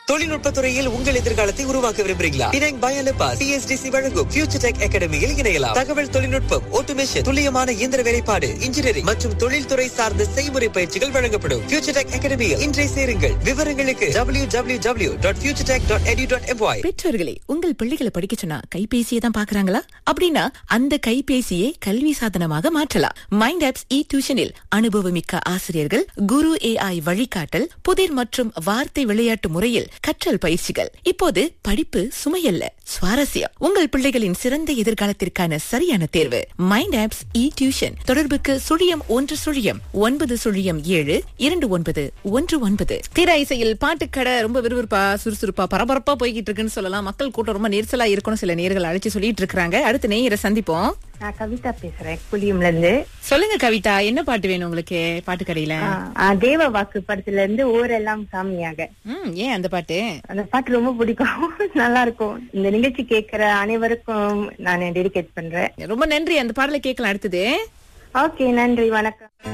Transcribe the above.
தொழில்நுட்ப துறையில் உங்கள் எதிர்காலத்தை உருவாக்க விரும்புகிறீங்களா பினாங் பயலபா சிஎஸ்டிசி வழங்கும் ஃபியூச்சர் டெக் அகாடமியில் இணையலாம் தகவல் தொழில்நுட்பம் ஆட்டோமேஷன் துல்லியமான இயந்திர வேலைப்பாடு இன்ஜினியரிங் மற்றும் தொழில்துறை சார்ந்த செய்முறை பயிற்சிகள் வழங்கப்படும் ஃபியூச்சர் டெக் அகாடமியில் இன்றை சேருங்கள் விவரங்களுக்கு W W W dot future tech dot edu dot MY பெற்றோர்களே உங்கள் பிள்ளைகளை படிக்க சொன்னா கைபேசியை தான் பாக்குறாங்களா அப்படின்னா அந்த கைபேசியை கல்வி சாதனமாக மாற்றலாம் மைண்ட் ஆப்ஸ் இ டியூஷனில் அனுபவமிக்க ஆசிரியர்கள் குரு ஏஐ வழிகாட்டல் புதிர் மற்றும் வார்த்தை விளையாட்டு முறையில் கற்றல் பயிற்சிகள் இப்போது படிப்பு சுமையல்ல சுவாரஸ்யம் உங்கள் பிள்ளைகளின் சிறந்த எதிர்காலத்திற்கான சரியான தேர்வு மைண்ட் ஆப்ஸ் இ டியூஷன் தொடர்புக்கு சுழியம் ஒன்று சுழியம் ஒன்பது சுழியம் ஏழு இரண்டு ஒன்பது ஒன்று ஒன்பது திரை இசையில் பாட்டுக்கடை ரொம்ப விறுவிறுப்பா சுறுசுறுப்பா பரபரப்பா போய்கிட்டு இருக்குன்னு சொல்லலாம் மக்கள் கூட்டம் ரொம்ப நெரிசலா இருக்கணும் சில நேர்கள் அழைச்சு சொல்லிட்டு இருக்காங்க அடுத்து நேயரை சந்திப்போம் நான் கவிதா பேசுறேன் புளியம்ல இருந்து சொல்லுங்க கவிதா என்ன பாட்டு வேணும் உங்களுக்கு பாட்டுக்கடையில ஆ, ஆ, தேவ வாக்கு படத்துல இருந்து ஊரெல்லாம் சாமியாக ம் ஏன் அந்த பாட்டு அந்த பாட்டு ரொம்ப பிடிக்கும் நல்லா இருக்கும் இந்த நிகழ்ச்சி கேட்கிற அனைவருக்கும் நான் டெடிகேட் பண்றேன் ரொம்ப நன்றி அந்த பாடலை கேட்கலாம் அடுத்தது ஓகே நன்றி வணக்கம்